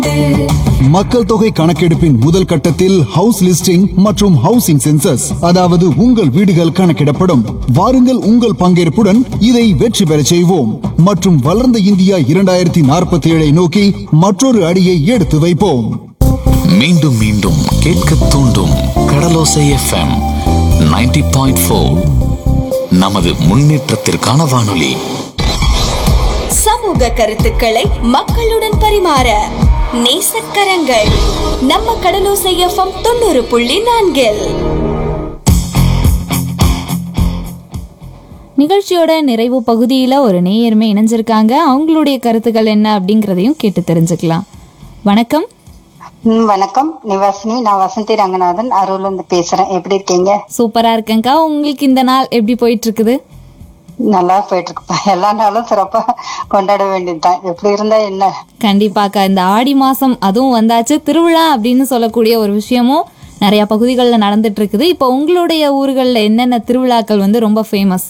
மக்கள் தொகை கணக்கெடுப்பின் முதல் கட்டத்தில் ஹவுஸ் லிஸ்டிங் மற்றும் ஹவுசிங் சென்சஸ் அதாவது உங்கள் வீடுகள் கணக்கிடப்படும் வாருங்கள் உங்கள் பங்கேற்புடன் இதை வெற்றி பெறச் செய்வோம் மற்றும் வளர்ந்த இந்தியா இரண்டாயிரத்தி நாற்பத்தி ஏழை நோக்கி மற்றொரு அடியை எடுத்து வைப்போம் மீண்டும் மீண்டும் கேட்க தூண்டும் கடலோசை எஃப்எம் 90.4 பாயிண்ட் நமது முன்னேற்றத்திற்கான வானொலி சமூக கருத்துக்களை மக்களுடன் பரிமாற நேசக்கரங்கள் நம்ம கடலோசை எஃப்எம் தொண்ணூறு புள்ளி நான்கில் நிகழ்ச்சியோட நிறைவு பகுதியில் ஒரு நேயருமே இணைஞ்சிருக்காங்க அவங்களுடைய கருத்துக்கள் என்ன அப்படிங்கிறதையும் கேட்டு தெரிஞ்சுக்கலாம் வணக்கம் ம், வணக்கம் நிவாசினி நான் வசந்தி ரங்கநாதன் அரூர்ல இருந்து பேசுறேன் எப்படி இருக்கீங்க சூப்பரா இருக்கேங்க்கா உங்களுக்கு இந்த நாள் எப்படி போயிட்டு இருக்குது நல்லா போயிட்டு இருக்குப்பா எல்லா நாளும் சிறப்பா கொண்டாட வேண்டியதுதான் எப்படி இருந்தா என்ன கண்டிப்பாக்கா இந்த ஆடி மாசம் அதுவும் வந்தாச்சு திருவிழா அப்படின்னு சொல்லக்கூடிய ஒரு விஷயமும் நிறைய பகுதிகளில் நடந்துட்டு இருக்குது இப்போ உங்களுடைய ஊர்களில் என்னென்ன திருவிழாக்கள் வந்து ரொம்ப ஃபேமஸ்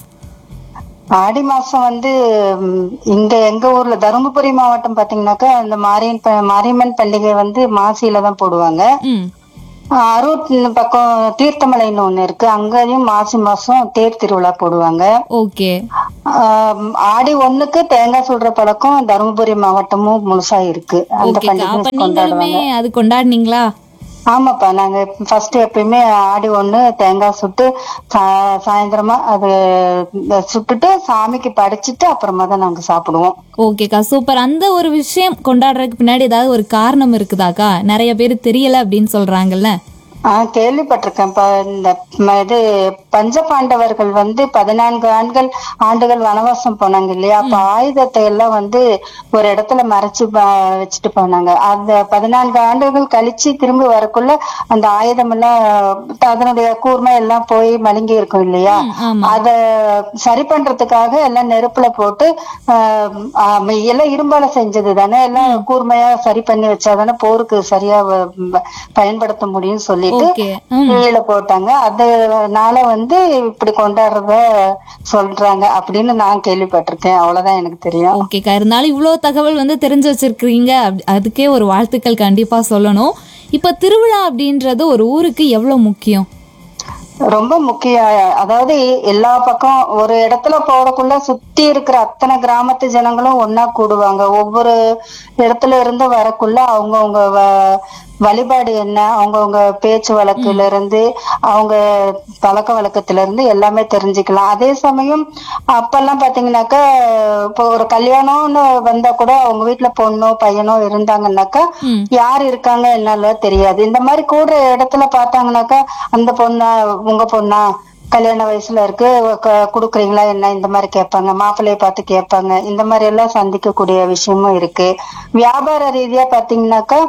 ஆடி மாசம் வந்து ம், இங்க எங்க ஊர்ல தருமபுரி மாவட்டம் பாத்தீங்கன்னாக்கா அந்த மாரியன் ப- மாரியம்மன் பண்டிகை வந்து மாசியில தான் போடுவாங்க ம் அரூர் பக்கம் தீர்த்தமலைன்னு ஒண்ணு இருக்கு அங்கேயும் மாசி மாசம் தேர் திருவிழா போடுவாங்க ஓகே ஆம், ஆடி ஒண்ணுக்கு தேங்காய் சுடுற பழக்கம் தருமபுரி மாவட்டமும் முழுசா இருக்கு அந்த ஓகேக்கா பண்டிகை அப்போ கொண்டாடுவாங்க நீங்களுமே அது கொண்டாடுனீங்களா ஆமாப்பா நாங்க ஃபர்ஸ்ட் எப்பயுமே ஆடி ஒண்ணு தேங்காய் சுட்டு சா- சாயந்தரமா அது சுட்டுட்டு சாமிக்கு படைச்சிட்டு அப்புறமா தான் நாங்க சாப்பிடுவோம் ஓகேக்கா சூப்பர் அந்த ஒரு விஷயம் கொண்டாடுறதுக்கு பின்னாடி ஏதாவது ஒரு காரணம் இருக்குதாக்கா நிறைய பேர் தெரியல அப்படின்னு சொல்றாங்கல்ல ஆஹ் கேள்விப்பட்டிருக்கேன் இப்ப இந்த ம- இது பஞ்ச பாண்டவர்கள் வந்து பதினான்கு ஆண்டுகள் ஆண்டுகள் வனவாசம் போனாங்க இல்லையா அப்ப ஆயுதத்தை எல்லாம் வந்து ஒரு இடத்துல மறைச்சு ப- வச்சுட்டு போனாங்க அந்த பதினான்கு ஆண்டுகள் கழிச்சு திரும்பி வரக்குள்ள அந்த ஆயுதம் எல்லாம் அதனுடைய கூர்மை எல்லாம் போய் மழுங்கி இருக்கும் இல்லையா ஆமா அத சரி பண்றதுக்காக எல்லாம் நெருப்புல போட்டு ஆஹ் ஆஹ் எல்லாம் இரும்பால செஞ்சது தானே எல்லாம் கூர்மையா சரி பண்ணி வச்சாதானே போருக்கு சரியா வ- வ- பயன்படுத்த முடியும்னு சொல்லிட்டு ஓகே ம் கீழே போட்டாங்க அதனால வந்து இப்படி கொண்டாடுறத சொல்றாங்க அப்படின்னு நான் கேள்விப்பட்டிருக்கேன் அவ்வளவுதான் எனக்கு தெரியும் ஓகேக்கா இருந்தாலும் இவ்வளோ தகவல் வந்து தெரிஞ்சு வச்சிருக்கிறீங்க அப்- அதுக்கே ஒரு வாழ்த்துக்கள் கண்டிப்பா சொல்லணும் இப்போ திருவிழா அப்படின்றது ஒரு ஊருக்கு எவ்வளோ முக்கியம் ரொம்ப முக்கியம் அதாவது எல்லா பக்கம் ஒரு இடத்துல போறதுக்குள்ள சுத்தி இருக்கிற அத்தனை கிராமத்து ஜனங்களும் ஒன்னா கூடுவாங்க ஒவ்வொரு இடத்துல இருந்து வரக்குள்ள அவங்கவுங்க வ- வழிபாடு என்ன அவங்கவுங்க பேச்சு வழக்குல இருந்து அவங்க பழக்க வழக்கத்துல இருந்து எல்லாமே தெரிஞ்சுக்கலாம் அதே சமயம் அப்பெல்லாம் பாத்தீங்கன்னாக்கா இப்போ ஒரு கல்யாணம்னு வந்தா கூட அவங்க வீட்டுல பொண்ணோ பையனோ இருந்தாங்கன்னாக்கா ம். யார் இருக்காங்க என்னல்ல தெரியாது இந்த மாதிரி கூடுற இடத்துல பார்த்தாங்கன்னாக்கா அந்த பொண்ணா உங்க பொண்ணா கல்யாண வயசுல இருக்கு க- குடுக்குறீங்களா என்ன இந்த மாதிரி கேட்பாங்க மாப்பிள்ளைய பார்த்து கேட்பாங்க இந்த மாதிரி எல்லாம் சந்திக்கக்கூடிய விஷயமும் இருக்கு வியாபார ரீதியா பாத்தீங்கன்னாக்கா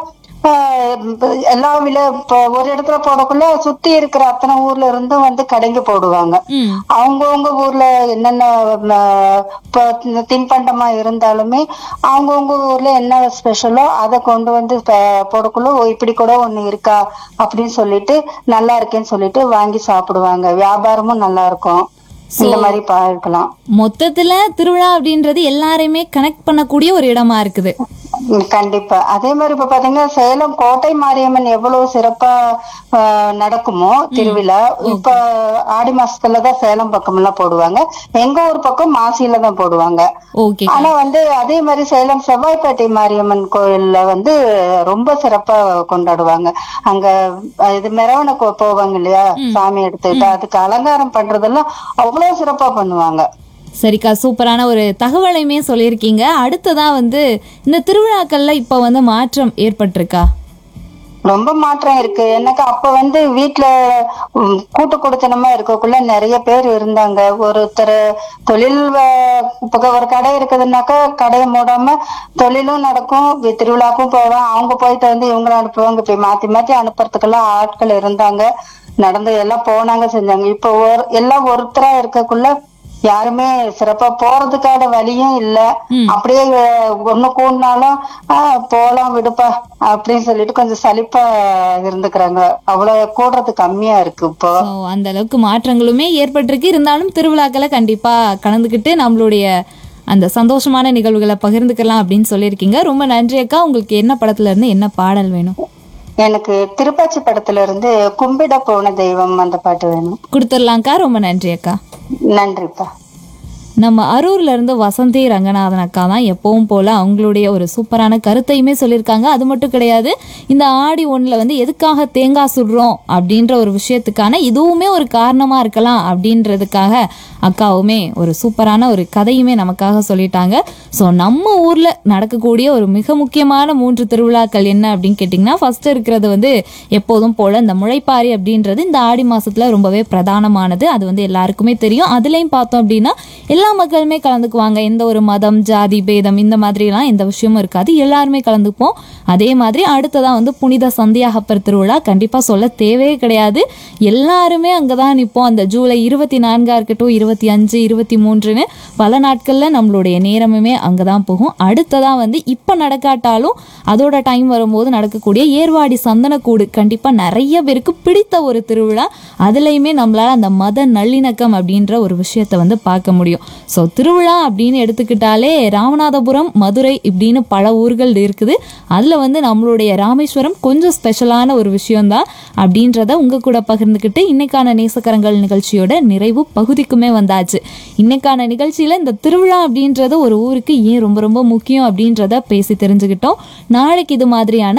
ஆஹ் எல்லா வில இப்போ ஒரு இடத்துல போடக்குள்ள சுத்தி இருக்கிற அத்தனை ஊர்ல இருந்தும் வந்து கடைங்க போடுவாங்க ம் அவங்கவுங்க ஊர்ல என்னென்ன ம, இப்போ இந்த தின்பண்டமா இருந்தாலுமே அவங்கவுங்க ஊர்ல என்ன ஸ்பெஷலோ அதை கொண்டு வந்து ப- போடக்குள்ள ஓ இப்படி கூட ஒண்ணு இருக்கா அப்படின்னு சொல்லிட்டு நல்லா இருக்கேன்னு சொல்லிட்டு வாங்கி சாப்பிடுவாங்க வியாபாரமும் நல்லா இருக்கும் இந்த மாதிரி பார்க்கலாம் மொத்தத்துல திருவிழா அப்படின்றது எல்லாரையுமே கனெக்ட் பண்ணக்கூடிய ஒரு இடமா இருக்குது ம், கண்டிப்பா அதே மாதிரி இப்ப பாத்தீங்கன்னா சேலம் கோட்டை மாரியம்மன் எவ்வளவு சிறப்பா ஆஹ், நடக்குமோ திருவிழா இப்ப ஆடி மாசத்துலதான் சேலம் பக்கம் எல்லாம் போடுவாங்க எங்க ஊர் பக்கம் மாசியில தான் போடுவாங்க ஓகே ஆனா வந்து அதே மாதிரி சேலம் செவ்வாய்ப்பேட்டை மாரியம்மன் கோயில்ல வந்து ரொம்ப சிறப்பா கொண்டாடுவாங்க அங்க அஹ், இது மெரவனை கோ- போவாங்க இல்லையா சாமி எடுத்துக்கிட்டு அதுக்கு அலங்காரம் பண்றதெல்லாம் அவ்வளவு சிறப்பா பண்ணுவாங்க சரிக்கா சூப்பரான ஒரு தகவலையுமே சொல்லியிருக்கீங்க அடுத்ததா வந்து இந்த திருவிழாக்கள்ல இப்ப வந்து மாற்றம் ஏற்பட்டிருக்கா ரொம்ப மாற்றம் இருக்கு எனக்கு அப்ப வந்து வீட்டுல உம், கூட்டு குடுத்தனமா இருக்கக்குள்ள நிறைய பேர் இருந்தாங்க ஒருத்தர் தொழில் வ- இப்ப ஒரு கடை இருக்குதுன்னாக்கா கடையை மூடாம தொழிலும் நடக்கும் வி- திருவிழாக்கும் போவோம் அவங்க போயிட்டு வந்து இவங்களை அனுப்புவாங்க இப்ப மாத்தி மாத்தி அனுப்புறதுக்கெல்லாம் ஆட்கள் இருந்தாங்க நடந்து எல்லாம் போனாங்க செஞ்சாங்க இப்ப ஒரு எல்லாம் ஒருத்தரா இருக்கக்குள்ள யாருமே சிறப்பா போறதுக்கான வழியும் இல்ல அப்படியே அஹ், ஒண்ணு கூடினாலும் ஆஹ் போலாம் விடுப்பா அப்படின்னு சொல்லிட்டு கொஞ்சம் சலிப்பா இருந்துக்கிறாங்க அவ்வளவு கூடுறது கம்மியா இருக்கு இப்போ ஸோ அந்த அளவுக்கு மாற்றங்களுமே ஏற்பட்டிருக்கு இருந்தாலும் திருவிழாக்களை கண்டிப்பா கலந்துக்கிட்டு நம்மளுடைய அந்த சந்தோஷமான நிகழ்வுகளை பகிர்ந்துக்கலாம் அப்படின்னு சொல்லியிருக்கீங்க ரொம்ப நன்றி அக்கா உங்களுக்கு என்ன படத்துல இருந்து என்ன பாடல் வேணும் எனக்கு திருப்பாச்சி படத்துல இருந்து கும்பிட போன தெய்வம் அந்த பாட்டு வேணும் கொடுத்துடலாம்க்கா ரொம்ப நன்றி அக்கா நன்றிப்பா நம்ம அரூர்ல இருந்து வசந்தி ரங்கநாதன் அக்கா தான் எப்பவும் போல அவங்களுடைய ஒரு சூப்பரான கருத்தையுமே சொல்லியிருக்காங்க அது மட்டும் கிடையாது இந்த ஆடி ஒண்ணுல வந்து எதுக்காக தேங்காய் சுடுறோம் அப்படின்ற ஒரு விஷயத்துக்கான இதுவுமே ஒரு காரணமா இருக்கலாம் அப்படின்றதுக்காக அக்காவுமே ஒரு சூப்பரான ஒரு கதையுமே நமக்காக சொல்லிட்டாங்க ஸோ நம்ம ஊர்ல நடக்கக்கூடிய ஒரு மிக முக்கியமான மூன்று திருவிழாக்கள் என்ன அப்படின்னு கேட்டிங்கன்னா ஃபர்ஸ்ட் இருக்கிறது வந்து எப்போதும் போல இந்த முளைப்பாரி அப்படின்றது இந்த ஆடி மாசத்துல ரொம்பவே பிரதானமானது அது வந்து எல்லாருக்குமே தெரியும் அதுலயும் பார்த்தோம் அப்படின்னா எல்லா மக்களுமே கலந்துக்குவாங்க எந்த ஒரு மதம் ஜாதி பேதம் இந்த மாதிரிலாம் எந்த விஷயமும் இருக்காது எல்லாருமே கலந்துப்போம் அதே மாதிரி அடுத்ததான் வந்து புனித சந்தியாகப்பர் திருவிழா கண்டிப்பா சொல்ல தேவையே கிடையாது எல்லாருமே அங்கதான் நிற்போம் அந்த ஜூலை இருபத்தி நான்கா இருக்கட்டும் இருபத்தி அஞ்சு இருபத்தி மூன்றுன்னு பல நாட்கள்ல நம்மளுடைய நேரமுமே அங்கதான் போகும் அடுத்ததா வந்து இப்ப நடக்காட்டாலும் அதோட டைம் வரும்போது நடக்கக்கூடிய ஏர்வாடி சந்தனக்கூடு கண்டிப்பா நிறைய பேருக்கு பிடித்த ஒரு திருவிழா அதுலயுமே நம்மளால அந்த மத நல்லிணக்கம் அப்படின்ற ஒரு விஷயத்தை வந்து பார்க்க முடியும் ஸோ திருவிழா அப்படின்னு எடுத்துக்கிட்டாலே ராமநாதபுரம் மதுரை இப்படின்னு பல ஊர்கள் இருக்குது அதுல வந்து நம்மளுடைய ராமேஸ்வரம் கொஞ்சம் ஸ்பெஷலான ஒரு விஷயம்தான் அப்படின்றத உங்க கூட பகிர்ந்துக்கிட்டு இன்னைக்கான நேசக்கரங்கள் நிகழ்ச்சியோட நிறைவு பகுதிக்குமே வந்தாச்சு இன்னைக்கான நிகழ்ச்சியில இந்த திருவிழா அப்படின்றது ஒரு ஊருக்கு ஏன் ரொம்ப ரொம்ப முக்கியம் அப்படின்றத பேசி தெரிஞ்சுக்கிட்டோம் நாளைக்கு இது மாதிரியான